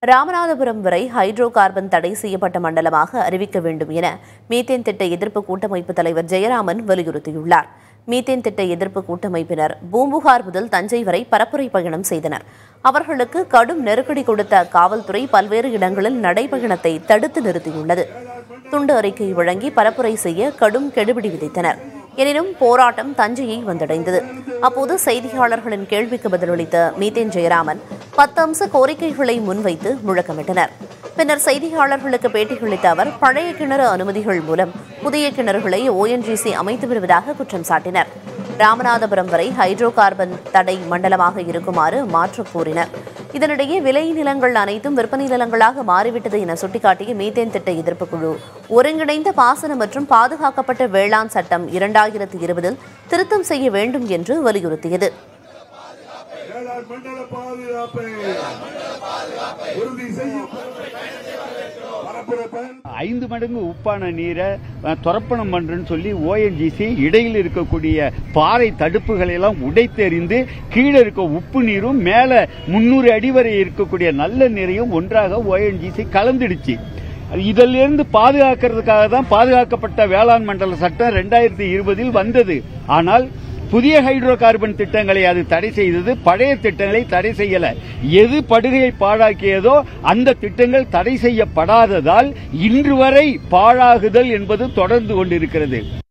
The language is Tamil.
ராமநாதபுரம் வரை ஹைட்ரோ கார்பன் தடை செய்யப்பட்ட மண்டலமாக அறிவிக்க வேண்டும் என மீத்தேன் திட்ட எதிர்ப்பு கூட்டமைப்பு தலைவர் ஜெயராமன் வலியுறுத்தியுள்ளார் மீத்தேன் திட்ட எதிர்ப்பு கூட்டமைப்பினர் பூம்புகார் முதல் தஞ்சை வரை பரப்புரை பயணம் செய்தனர் அவர்களுக்கு கடும் நெருக்கடி கொடுத்த காவல்துறை பல்வேறு இடங்களில் நடைபயணத்தை தடுத்து நிறுத்தியுள்ளது துண்டு அறிக்கை வழங்கி பரப்புரை செய்ய கடும் கெடுபிடி விதித்தனர் எனினும் போராட்டம் தஞ்சையை வந்தடைந்தது அப்போது செய்தியாளர்களின் கேள்விக்கு பதிலளித்த மீத்தேன் ஜெயராமன் பத்து அம்ச கோரிக்கைகளை முன்வைத்து முழக்கமிட்டனர் பின்னர் செய்தியாளர்களுக்கு பேட்டியளித்த அவர் பழைய கிணறு அனுமதிகள் மூலம் புதிய கிணறுகளை ஓஎன்ஜிசி அமைத்து வருவதாக குற்றம் சாட்டினர் ராமநாதபுரம் வரை ஹைட்ரோ கார்பன் தடை மண்டலமாக இருக்குமாறு மாற்றக் கோரினர் இதனிடையே விளை நிலங்கள் அனைத்தும் விற்பனை நிலங்களாக மாறிவிட்டது என சுட்டிக்காட்டிய மீத்தேன் திட்ட எதிர்ப்பு குழு ஒருங்கிணைந்த பாசன மற்றும் பாதுகாக்கப்பட்ட வேளாண் சட்டம் இரண்டாயிரத்தி இருபதில் திருத்தம் செய்ய வேண்டும் என்று வலியுறுத்தியது வேளாண் மண்டல பாதுகாப்பை உறுதி செய்யும் பரப்புரை பயன் ஐந்து மடங்கு உப்பான நீரை அஹ், துரப்பணம் பண்றேன்னு சொல்லி ஓஎன்ஜிசி இடையில் இருக்கக்கூடிய பாறை தடுப்புகளை எல்லாம் உடைத்தெறிந்து கீழே இருக்க உப்பு நீரும் மேல முன்னூறு அடி வரை இருக்கக்கூடிய நல்ல நீரையும் ஒன்றாக ஓஎன்ஜிசி கலந்துடுச்சு இதிலிருந்து பாதுகாக்கிறதுக்காக தான் பாதுகாக்கப்பட்ட வேளாண் மண்டல சட்டம் ரெண்டாயிரத்தி இருபதில் வந்தது ஆனால் புதிய ஹைட்ரோ கார்பன் திட்டங்களை அது தடை செய்தது பழைய திட்டங்களை தடை செய்யல எது படுகையை பாழாக்கியதோ அந்த திட்டங்கள் தடை செய்யப்படாததால் இன்று வரை பாழாகுதல் என்பது தொடர்ந்து கொண்டிருக்கிறது